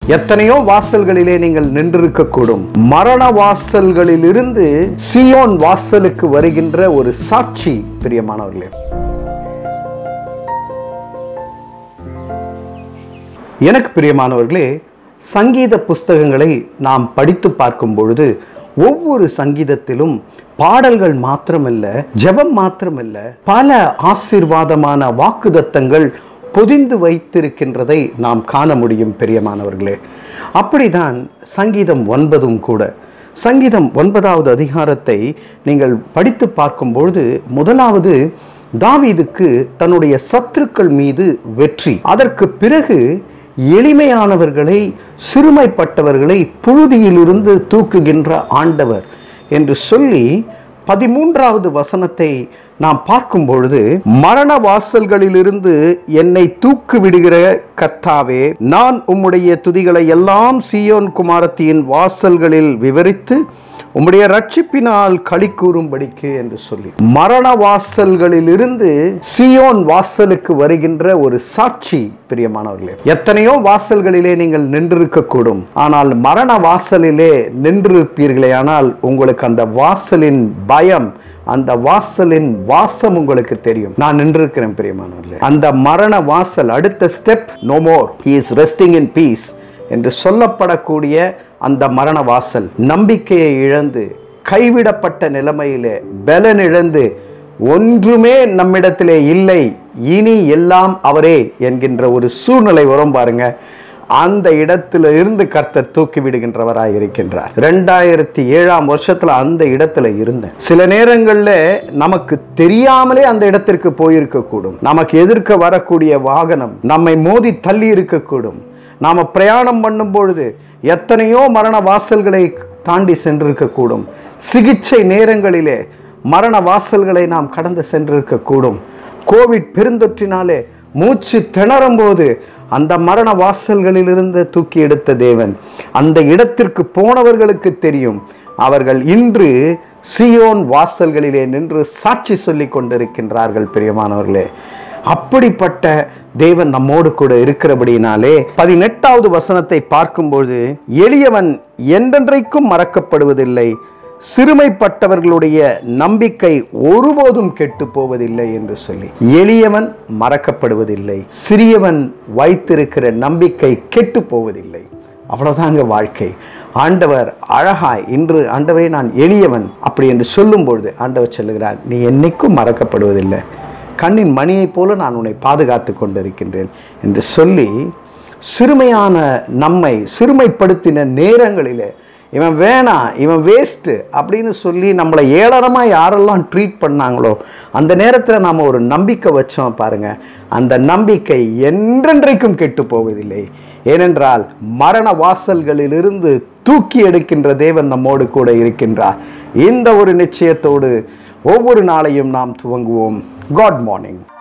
எத்தனையோ வாசல்களிலே நீங்கள் நின்றிருக்க கூடும் மரண வாசல்களிலிருந்து சியோன் வாசலுக்கு வருகின்ற ஒரு சாட்சி பிரியமானவர்களே எனக்கு பிரியமானவர்களே சங்கீத புஸ்தகங்களை நாம் படித்து பார்க்கும் பொழுது ஒவ்வொரு சங்கீதத்திலும் பாடல்கள் மாத்திரமல்ல ஜெபம் மாத்திரமல்ல பல ஆசீர்வாதமான வாக்குதத்தங்கள் பொதிந்து வைத்திருக்கின்றதை நாம் காண முடியும் பிரியமானவர்களே அப்படிதான் சங்கீதம் ஒன்பதும் கூட சங்கீதம் ஒன்பதாவது அதிகாரத்தை நீங்கள் படித்து பார்க்கும்பொழுது முதலாவது தாவீதுக்கு தன்னுடைய சத்துருக்கள் மீது வெற்றி அதற்கு பிறகு எளிமையானவர்களை சிறுமைப்பட்டவர்களை புழுதியிலிருந்து தூக்குகின்ற ஆண்டவர் என்று சொல்லி பதிமூன்றாவது வசனத்தை நாம் பார்க்கும் பொழுது மரண வாசல்களிலிருந்து என்னை தூக்கு விடுகிற கத்தாவே நான் உம்முடைய துதிகளை எல்லாம் சியோன் குமாரத்தியின் வாசல்களில் விவரித்து உம்முடைய ரட்சிப்பினால் களி கூறும்படிக்கு என்று சொல்லி மரண வாசல்களிலிருந்து சியோன் வாசலுக்கு வருகின்ற ஒரு சாட்சி பிரியமானவர்களே எத்தனையோ வாசல்களிலே நீங்கள் நின்றிருக்க கூடும் ஆனால் மரண வாசலிலே நின்றிருப்பீர்களே ஆனால் உங்களுக்கு அந்த வாசலின் பயம் அந்த வாசலின் வாசம் உங்களுக்கு தெரியும் நான் நின்றிருக்கிறேன் பிரியமானவர்களே அந்த மரண வாசல் அடுத்த step no more he is resting in peace என்று சொல்லப்படக்கூடிய அந்த மரண வாசல் நம்பிக்கையை இழந்து கைவிடப்பட்ட நிலைமையிலே பலன் இழந்து ஒன்றுமே நம்மிடத்திலே இல்லை இனி எல்லாம் அவரே என்கின்ற ஒரு சூழ்நிலை வரும் பாருங்க அந்த இடத்துல இருந்து கர்த்தர் தூக்கி விடுகின்றவராய் இருக்கின்றார் ரெண்டாயிரத்தி ஏழாம் வருஷத்துல அந்த இடத்துல இருந்தேன் சில நேரங்கள்ல நமக்கு தெரியாமலே அந்த இடத்திற்கு போயிருக்க கூடும் நமக்கு எதிர்க்க வரக்கூடிய வாகனம் நம்மை மோதி தள்ளி இருக்கக்கூடும் நாம பிரயாணம் பண்ணும் பொழுது எத்தனையோ மரண வாசல்களை தாண்டி சென்றிருக்கக்கூடும் சிகிச்சை நேரங்களிலே மரண வாசல்களை நாம் கடந்து சென்றிருக்கக்கூடும் கோவிட் பெருந்தொற்றினாலே மூச்சு திணறும் போது அந்த மரண வாசல்களிலிருந்து தூக்கி எடுத்த தேவன் அந்த இடத்திற்கு போனவர்களுக்கு தெரியும் அவர்கள் இன்று சியோன் வாசல்களிலே நின்று சாட்சி சொல்லி கொண்டிருக்கின்றார்கள் பிரியமானவர்களே அப்படிப்பட்ட தேவன் நம்மோடு கூட இருக்கிறபடியினாலே பதினெட்டாவது வசனத்தை பார்க்கும்போது எளியவன் என்றென்றைக்கும் மறக்கப்படுவதில்லை சிறுமைப்பட்டவர்களுடைய நம்பிக்கை ஒருபோதும் கெட்டு போவதில்லை என்று சொல்லி எளியவன் மறக்கப்படுவதில்லை சிறியவன் வைத்திருக்கிற நம்பிக்கை கெட்டு போவதில்லை அவ்வளவுதாங்க வாழ்க்கை ஆண்டவர் அழகாய் இன்று ஆண்டவரே நான் எளியவன் அப்படி என்று சொல்லும் பொழுது ஆண்டவர் சொல்லுகிறார் நீ என்னைக்கும் மறக்கப்படுவதில்லை கண்ணின் மணியைப் போல நான் உன்னை பாதுகாத்து கொண்டிருக்கின்றேன் என்று சொல்லி சிறுமையான நம்மை சிறுமைப்படுத்தின நேரங்களிலே இவன் வேணாம் இவன் வேஸ்ட்டு அப்படின்னு சொல்லி நம்மளை ஏளனமாக யாரெல்லாம் ட்ரீட் பண்ணாங்களோ அந்த நேரத்தில் நாம் ஒரு நம்பிக்கை வச்சோம் பாருங்க அந்த நம்பிக்கை என்றென்றைக்கும் கெட்டு போவதில்லை ஏனென்றால் மரண வாசல்களிலிருந்து தூக்கி எடுக்கின்ற தேவன் நம்மோடு கூட இருக்கின்றார் இந்த ஒரு நிச்சயத்தோடு ஒவ்வொரு நாளையும் நாம் துவங்குவோம் காட் மார்னிங்